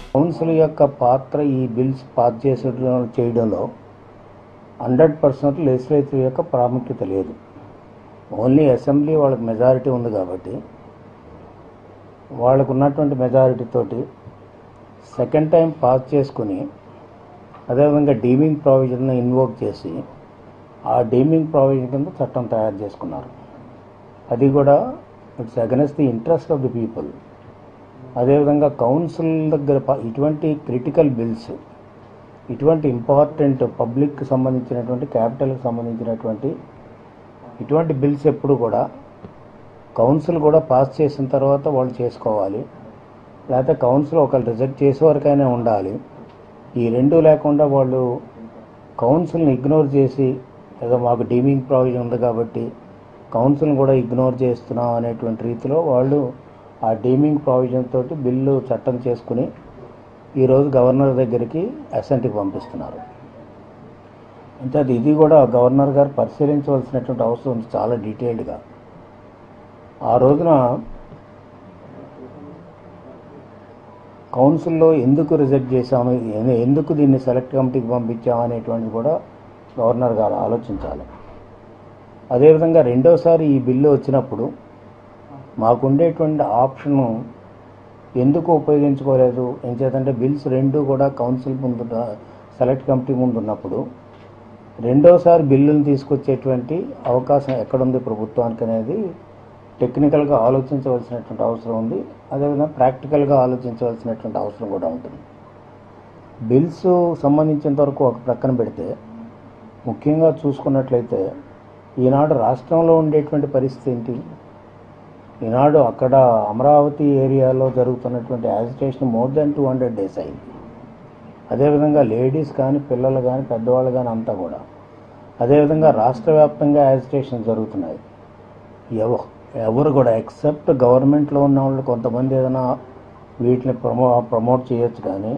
council యొక్క పాత్ర ఈ బిల్స్ పాస్ చేసే చేయడంలో హండ్రెడ్ పర్సెంట్ లెజిస్లేటివ్ యొక్క ప్రాముఖ్యత లేదు ఓన్లీ అసెంబ్లీ వాళ్ళకి మెజారిటీ ఉంది కాబట్టి వాళ్ళకు ఉన్నటువంటి మెజారిటీ తోటి సెకండ్ టైం పాస్ చేసుకుని అదేవిధంగా డీమింగ్ ప్రావిజన్ ఇన్వోక్ చేసి ఆ డీమింగ్ ప్రావిజన్ కింద చట్టం తయారు చేసుకున్నారు అది కూడా it's against the interest of the people అదేవిధంగా కౌన్సిల్ దగ్గర ప- ఇటువంటి క్రిటికల్ బిల్స్ ఇటువంటి ఇంపార్టెంట్ పబ్లిక్కి సంబంధించినటువంటి క్యాపిటల్కి సంబంధించినటువంటి ఇటువంటి బిల్స్ ఎప్పుడు కూడా కౌన్సిల్ కూడా పాస్ చేసిన తర్వాత వాళ్ళు చేసుకోవాలి లేకపోతే కౌన్సిల్ ఒకళ్ళు రిజెక్ట్ చేసే వరకైనా ఉండాలి ఈ రెండు లేకుండా వాళ్ళు కౌన్సిల్ని ఇగ్నోర్ చేసి ఏదో మాకు డీమింగ్ ప్రావిజన్ ఉంది కాబట్టి కౌన్సిల్ని కూడా ఇగ్నోర్ చేస్తున్నాం అనేటువంటి రీతిలో వాళ్ళు ఆ డీమింగ్ ప్రావిజన్ తోటి బిల్లు చట్టం చేసుకుని ఈరోజు గవర్నర్ దగ్గరికి అసెంట్కి పంపిస్తున్నారు అంటే అది ఇది కూడా గవర్నర్ గారు పరిశీలించవలసినటువంటి అవసరం ఉంది చాలా డీటెయిల్డ్గా ఆ రోజున కౌన్సిల్లో ఎందుకు రిజెక్ట్ చేశాము ఎ- ఎందుకు దీన్ని సెలెక్ట్ కమిటీకి పంపించాము అనేటువంటిది కూడా గవర్నర్ గారు ఆలోచించాలి అదేవిధంగా రెండోసారి ఈ బిల్లు వచ్చినప్పుడు మాకుండేటువంటి ఆప్షను ఎందుకు ఉపయోగించుకోలేదు ఏం చేతంటే బిల్స్ రెండు కూడా కౌన్సిల్ ముందు సెలెక్ట్ కమిటీ ముందు ఉన్నప్పుడు రెండోసారి బిల్లును తీసుకొచ్చేటువంటి అవకాశం ఎక్కడుంది ప్రభుత్వానికి అనేది టెక్నికల్గా ఆలోచించవలసినటువంటి అవసరం ఉంది అదేవిధంగా ప్రాక్టికల్గా ఆలోచించవలసినటువంటి అవసరం కూడా ఉంటుంది బిల్స్ సంబంధించినంత వరకు ఒక ప్రక్కన పెడితే ముఖ్యంగా చూసుకున్నట్లయితే ఈనాడు రాష్ట్రంలో ఉండేటువంటి పరిస్థితి ఏంటి ఈనాడు అక్కడ అమరావతి ఏరియాలో జరుగుతున్నటువంటి agitation more than two hundred days అయింది అదేవిధంగా లేడీస్ కానీ పిల్లలు కానీ పెద్దవాళ్ళు కానీ అంతా కూడా అదేవిధంగా రాష్ట్ర వ్యాప్తంగా యాజిటేషన్ జరుగుతున్నాయి ఎవ ఎవరు కూడా ఎక్సెప్ట్ గవర్నమెంట్లో ఉన్న వాళ్ళు కొంతమంది ఏదైనా వీటిని ప్రమో ప్రమోట్ చేయొచ్చు కానీ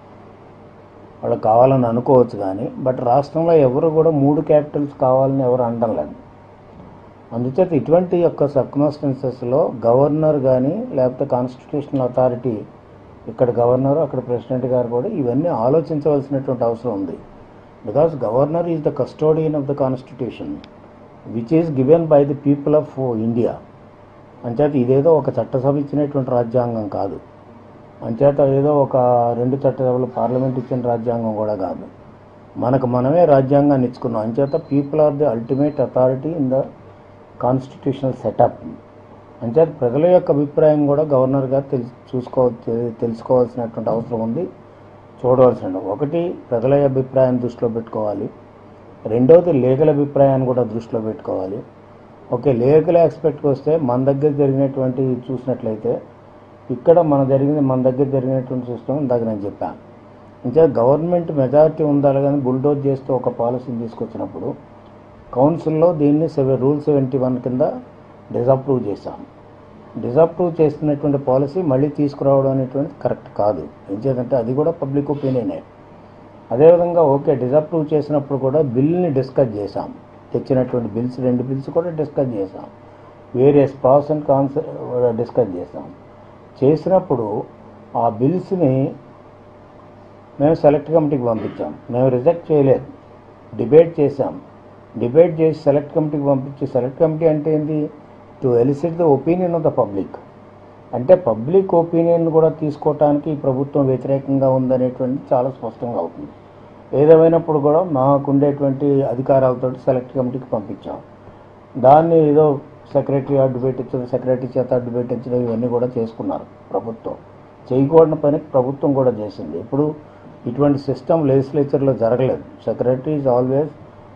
వాళ్ళకి కావాలని అనుకోవచ్చు కానీ బట్ రాష్ట్రంలో ఎవరు కూడా మూడు క్యాపిటల్స్ కావాలని ఎవరు అనడం లేదు అందుచేత ఇటువంటి యొక్క సర్కమస్టెన్సెస్లో గవర్నర్ కానీ లేకపోతే కాన్స్టిట్యూషనల్ అథారిటీ ఇక్కడ గవర్నర్ అక్కడ ప్రెసిడెంట్ గారు కూడా ఇవన్నీ ఆలోచించవలసినటువంటి అవసరం ఉంది because governor is the custodian of the constitution which is given by the people of India అంచేత ఇదేదో ఒక చట్టసభ ఇచ్చినటువంటి రాజ్యాంగం కాదు అంచేత ఏదో ఒక రెండు చట్టసభలు పార్లమెంట్ ఇచ్చిన రాజ్యాంగం కూడా కాదు మనకు మనమే రాజ్యాంగాన్ని ఇచ్చుకున్నాం అంచేత people are the ultimate authority in the constitutional setup అంచేత ప్రజల యొక్క అభిప్రాయం కూడా గవర్నర్ గారు తెలుసు చూసుకో తె- తెలుసుకోవాల్సినటువంటి అవసరం ఉంది చూడవలసిన ఒకటి ప్రజల అభిప్రాయం దృష్టిలో పెట్టుకోవాలి రెండవది లీగల్ అభిప్రాయాన్ని కూడా దృష్టిలో పెట్టుకోవాలి ఓకే లీగల్ ఆస్పెక్ట్కి వస్తే మన దగ్గర జరిగినటువంటి చూసినట్లయితే ఇక్కడ మన జరిగింది మన దగ్గర జరిగినటువంటి సిస్టమ్ ఇందాక నేను చెప్పాను ఇంకా గవర్నమెంట్ మెజారిటీ ఉండాలి కానీ బుల్డోజ్ చేస్తూ ఒక పాలసీని తీసుకొచ్చినప్పుడు కౌన్సిల్లో దీన్ని సెవెన్ రూల్ సెవెంటీ వన్ కింద డిజప్రూవ్ చేశాం డిజప్రూవ్ చేస్తున్నటువంటి పాలసీ మళ్ళీ తీసుకురావడం అనేటువంటిది కరెక్ట్ కాదు ఎందుకంటే అది కూడా పబ్లిక్ ఒపీనియనే అదేవిధంగా ఓకే డిజప్రూవ్ చేసినప్పుడు కూడా బిల్ని డిస్కస్ చేశాం తెచ్చినటువంటి బిల్స్ రెండు బిల్స్ కూడా డిస్కస్ చేశాం various pros and cons discuss చేశాం చేసినప్పుడు ఆ బిల్స్ని మేము సెలెక్ట్ కమిటీకి పంపించాం మేము రిజెక్ట్ చేయలేదు డిబేట్ చేశాం డిబేట్ చేసి సెలెక్ట్ కమిటీకి పంపించి సెలెక్ట్ కమిటీ అంటే ఏంటి to elicit the opinion of the public అంటే పబ్లిక్ ఒపీనియన్ కూడా తీసుకోవటానికి ఈ ప్రభుత్వం వ్యతిరేకంగా ఉందనేటువంటి చాలా స్పష్టంగా అవుతుంది ఏదేమైనప్పుడు కూడా మాకుండేటువంటి అధికారాలతో సెలెక్ట్ కమిటీకి పంపించాం దాన్ని ఏదో సెక్రటరీ అడ్డు పెట్టించడం సెక్రటరీ చేత అడ్డు పెట్టించడం ఇవన్నీ కూడా చేసుకున్నారు ప్రభుత్వం చేయకూడని పని ప్రభుత్వం కూడా చేసింది ఇప్పుడు ఇటువంటి సిస్టమ్ లెజిస్లేచర్లో జరగలేదు secretary is always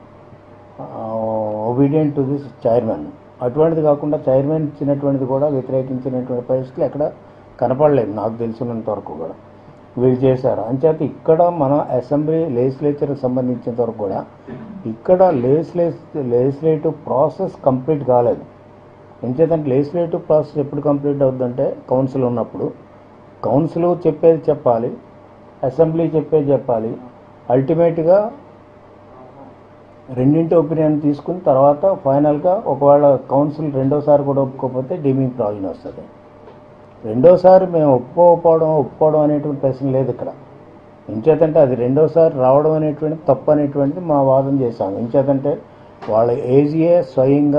obedient to this chairman అటువంటిది కాకుండా చైర్మన్ ఇచ్చినటువంటిది కూడా వ్యతిరేకించినటువంటి పరిస్థితులు ఎక్కడ కనపడలేదు నాకు తెలిసినంత వరకు కూడా వీళ్ళు చేశారు అంచేత ఇక్కడ మన అసెంబ్లీ లెజిస్లేచర్కి సంబంధించినంత వరకు కూడా ఇక్కడ లెజిస్లే లెజిస్లేటివ్ ప్రాసెస్ కంప్లీట్ కాలేదు ఎంచేతంటే లెజిస్లేటివ్ ప్రాసెస్ ఎప్పుడు కంప్లీట్ అవుతుందంటే కౌన్సిల్ ఉన్నప్పుడు కౌన్సిల్ చెప్పేది చెప్పాలి అసెంబ్లీ చెప్పేది చెప్పాలి అల్టిమేట్గా రెండింటి ఒపీనియన్ తీసుకుని తర్వాత ఫైనల్గా ఒకవేళ కౌన్సిల్ రెండోసారి కూడా ఒప్పుకోకపోతే డీమింగ్ ప్రావిజన్ వస్తుంది రెండోసారి మేము ఒప్పుకోకపోవడం ఒప్పుకోవడం అనేటువంటి ప్రశ్న లేదు ఇక్కడ ఎంచేతంటే అది రెండోసారి రావడం అనేటువంటి తప్పు అనేటువంటిది మా వాదన చేశాం ఎంచేతంటే వాళ్ళ ఏజీఏ స్వయంగా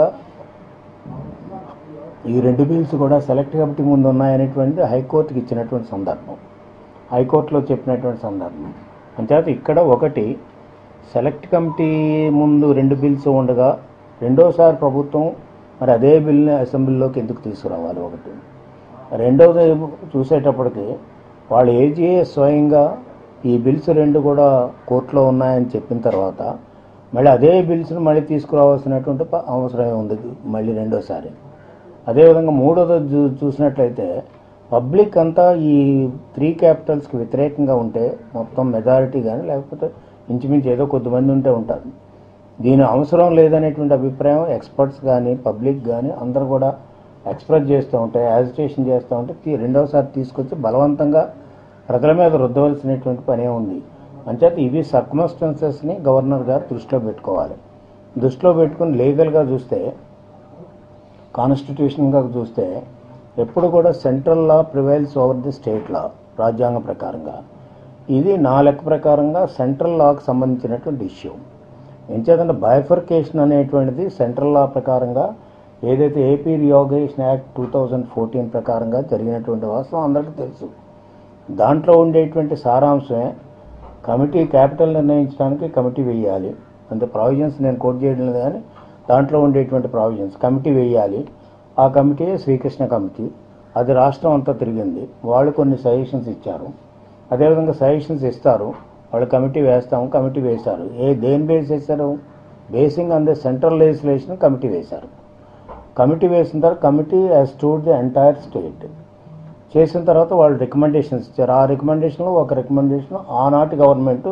ఈ రెండు బిల్స్ కూడా సెలెక్ట్ కమిటీ ముందు ఉన్నాయనేటువంటిది హైకోర్టుకి ఇచ్చినటువంటి సందర్భం హైకోర్టులో చెప్పినటువంటి సందర్భం అంచేత ఇక్కడ ఒకటి సెలెక్ట్ కమిటీ ముందు రెండు బిల్స్ ఉండగా రెండోసారి ప్రభుత్వం మరి అదే బిల్ని అసెంబ్లీలోకి ఎందుకు తీసుకురావాలి ఒకటి రెండవది చూసేటప్పటికి వాళ్ళు ఏజీఏ స్వయంగా ఈ బిల్స్ రెండు కూడా కోర్టులో ఉన్నాయని చెప్పిన తర్వాత మళ్ళీ అదే బిల్స్ని మళ్ళీ తీసుకురావాల్సినటువంటి ప- అవసరం ఉంది మళ్ళీ రెండోసారి అదేవిధంగా మూడోది చూ- చూసినట్లయితే పబ్లిక్ అంతా ఈ త్రీ క్యాపిటల్స్కి వ్యతిరేకంగా ఉంటే మొత్తం మెజారిటీ కానీ లేకపోతే ఇంచుమించు ఏదో కొద్దిమంది ఉంటే ఉంటారు దీని అవసరం లేదనేటువంటి అభిప్రాయం ఎక్స్పర్ట్స్ కానీ పబ్లిక్ కానీ అందరూ కూడా ఎక్స్ప్రెస్ చేస్తూ ఉంటే యాజిటేషన్ చేస్తూ ఉంటే తీ- రెండవసారి తీసుకొచ్చి బలవంతంగా ప్రజల మీద రుద్దవలసినటువంటి పనే ఉంది అంచేత ఇవి సర్కమస్టెన్సెస్ని గవర్నర్ గారు దృష్టిలో పెట్టుకోవాలి దృష్టిలో పెట్టుకుని లీగల్గా చూస్తే కాన్స్టిట్యూషన్గా చూస్తే ఎప్పుడు కూడా central law prevails over the state law రాజ్యాంగ ప్రకారంగా ఇది నా లెక్క ప్రకారంగా సెంట్రల్ లాకు సంబంధించినటువంటి ఇష్యూ ఎంచేతంటే బైఫర్కేషన్ అనేటువంటిది సెంట్రల్ లా ప్రకారంగా ఏదైతే AP reorganisation act two thousand fourteen ప్రకారంగా జరిగినటువంటి వాస్తవం అందరికీ తెలుసు దాంట్లో ఉండేటువంటి సారాంశమే కమిటీ క్యాపిటల్ నిర్ణయించడానికి కమిటీ వేయాలి అంతే ప్రావిజన్స్ నేను కోట్ చేయడం లేదు కానీ దాంట్లో ఉండేటువంటి ప్రావిజన్స్ కమిటీ వేయాలి ఆ కమిటీ శ్రీకృష్ణ కమిటీ అది రాష్ట్రం అంతా తిరిగింది వాళ్ళు కొన్ని సజెషన్స్ ఇచ్చారు అదేవిధంగా సజెషన్స్ ఇస్తారు వాళ్ళు కమిటీ వేస్తాము కమిటీ వేశారు ఏ దేని బేస్ చేశారు basing on the central legislation committee వేశారు కమిటీ వేసిన తర్వాత కమిటీ హ్యాస్ టూడ్ ది ఎంటైర్ స్టేట్ చేసిన తర్వాత వాళ్ళు రికమెండేషన్స్ ఇచ్చారు ఆ రికమెండేషన్లో ఒక రికమెండేషన్ ఆనాటి గవర్నమెంట్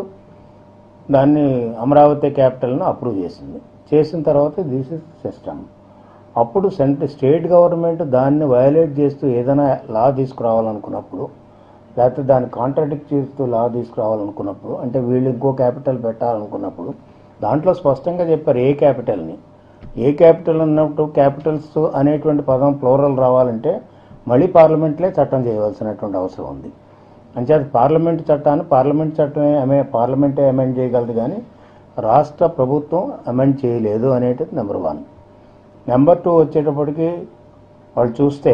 దాన్ని అమరావతి క్యాపిటల్ను అప్రూవ్ చేసింది చేసిన తర్వాత దిస్ ఇస్ సిస్టమ్ అప్పుడు సెంట్రల్ స్టేట్ గవర్నమెంట్ దాన్ని వయలేట్ చేస్తూ ఏదైనా లా తీసుకురావాలనుకున్నప్పుడు లేకపోతే దాన్ని కాంట్రాడిక్ట్ చేస్తూ లా తీసుకురావాలనుకున్నప్పుడు అంటే వీళ్ళు ఇంకో క్యాపిటల్ పెట్టాలనుకున్నప్పుడు దాంట్లో స్పష్టంగా చెప్పారు ఏ క్యాపిటల్ని ఏ క్యాపిటల్ అన్నప్పుడు క్యాపిటల్స్ అనేటువంటి పదం ప్లోరల్ రావాలంటే మళ్ళీ పార్లమెంట్లే చట్టం చేయవలసినటువంటి అవసరం ఉంది అంచేత పార్లమెంట్ చట్టాన్ని పార్లమెంట్ చట్టమే అమే పార్లమెంటే అమెండ్ చేయగలదు కానీ రాష్ట్ర ప్రభుత్వం అమెండ్ చేయలేదు అనేది నెంబర్ వన్ నెంబర్ టూ వచ్చేటప్పటికి వాళ్ళు చూస్తే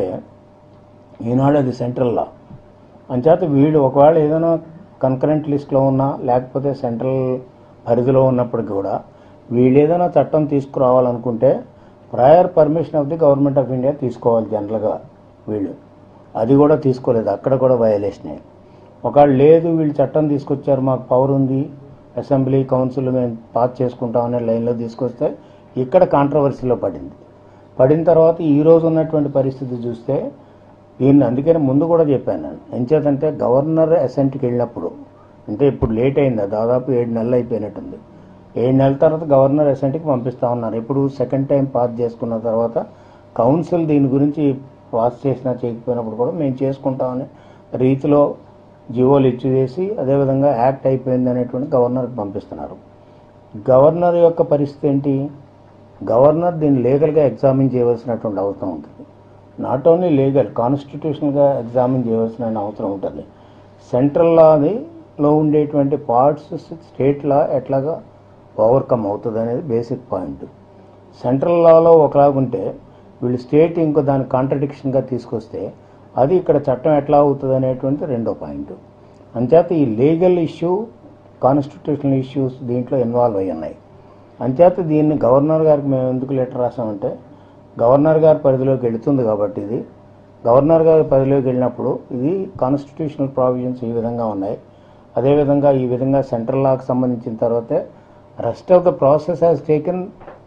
ఈనాడు అది సెంట్రల్ లా అంచేత వీళ్ళు ఒకవేళ ఏదైనా కన్కరెంట్ లిస్ట్లో ఉన్నా లేకపోతే సెంట్రల్ పరిధిలో ఉన్నప్పటికీ కూడా వీళ్ళు ఏదైనా చట్టం తీసుకురావాలనుకుంటే prior permission of the government of India తీసుకోవాలి జనరల్గా వీళ్ళు అది కూడా తీసుకోలేదు అక్కడ కూడా వయలేషనే ఒకవేళ లేదు వీళ్ళు చట్టం తీసుకొచ్చారు మాకు పవర్ ఉంది అసెంబ్లీ కౌన్సిల్ మేము పాస్ చేసుకుంటామనే లైన్లో తీసుకొస్తే ఇక్కడ కాంట్రవర్సీలో పడింది పడిన తర్వాత ఈ రోజు ఉన్నటువంటి పరిస్థితి చూస్తే దీన్ని అందుకని ముందు కూడా చెప్పాను నేను ఎంచేతంటే గవర్నర్ అసెంట్కి వెళ్ళినప్పుడు అంటే ఇప్పుడు లేట్ అయిందా దాదాపు ఏడు నెలలు అయిపోయినట్టుంది ఏడు నెలల తర్వాత గవర్నర్ అసెంట్కి పంపిస్తా ఉన్నారు ఇప్పుడు సెకండ్ టైం పాస్ చేసుకున్న తర్వాత కౌన్సిల్ దీని గురించి పాస్ చేసినా చేయకపోయినప్పుడు కూడా మేము చేసుకుంటామని రీతిలో జీవోలు ఇచ్చి చేసి అదేవిధంగా యాక్ట్ అయిపోయింది అనేటువంటి గవర్నర్కి పంపిస్తున్నారు గవర్నర్ యొక్క పరిస్థితి ఏంటి గవర్నర్ దీన్ని లీగల్గా ఎగ్జామిన్ చేయవలసినటువంటి అవసరం ఉంటుంది నాట్ ఓన్లీ లీగల్ కాన్స్టిట్యూషనల్గా ఎగ్జామిన్ చేయవలసిన అవసరం ఉంటుంది సెంట్రల్ లాది లో ఉండేటువంటి పార్ట్స్ స్టేట్ లా ఎట్లాగా ఓవర్కమ్ అవుతుంది అనేది బేసిక్ పాయింట్ సెంట్రల్ లాలో ఒకలాగుంటే వీళ్ళు స్టేట్ ఇంకో దాని కాంట్రడిక్షన్గా తీసుకొస్తే అది ఇక్కడ చట్టం ఎట్లా అవుతుంది అనేటువంటి రెండో పాయింట్ అంచేత ఈ లీగల్ ఇష్యూ కాన్స్టిట్యూషనల్ ఇష్యూస్ దీంట్లో ఇన్వాల్వ్ అయి ఉన్నాయి అంచేత దీన్ని గవర్నర్ గారికి మేము ఎందుకు లెటర్ రాసామంటే గవర్నర్ గారి పరిధిలోకి వెళుతుంది కాబట్టి ఇది గవర్నర్ గారి పరిధిలోకి వెళ్ళినప్పుడు ఇది కాన్స్టిట్యూషనల్ ప్రావిజన్స్ ఈ విధంగా ఉన్నాయి అదేవిధంగా ఈ విధంగా సెంట్రల్ లాకి సంబంధించిన తర్వాతే rest of the process has taken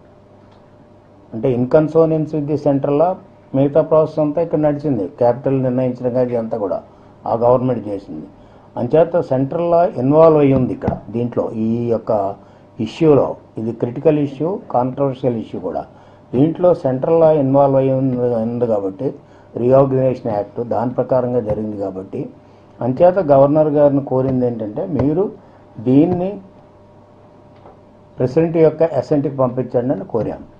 అంటే in consonance with the central law మిగతా ప్రాసెస్ అంతా ఇక్కడ నడిచింది క్యాపిటల్ నిర్ణయించడం కానీ ఇదంతా కూడా ఆ గవర్నమెంట్ చేసింది అంచేత సెంట్రల్ లా ఇన్వాల్వ్ అయ్యి ఉంది ఇక్కడ దీంట్లో ఈ యొక్క ఇష్యూలో ఇది క్రిటికల్ ఇష్యూ కాంట్రవర్షియల్ ఇష్యూ కూడా దీంట్లో సెంట్రల్ లా ఇన్వాల్వ్ అయ్యి ఉంది ఉంది కాబట్టి రీఆర్గనైజేషన్ యాక్ట్ దాని ప్రకారంగా జరిగింది కాబట్టి అంచేత గవర్నర్ గారిని కోరింది ఏంటంటే మీరు దీన్ని ప్రెసిడెంట్ యొక్క అసెంట్కి పంపించండి అని కోరాము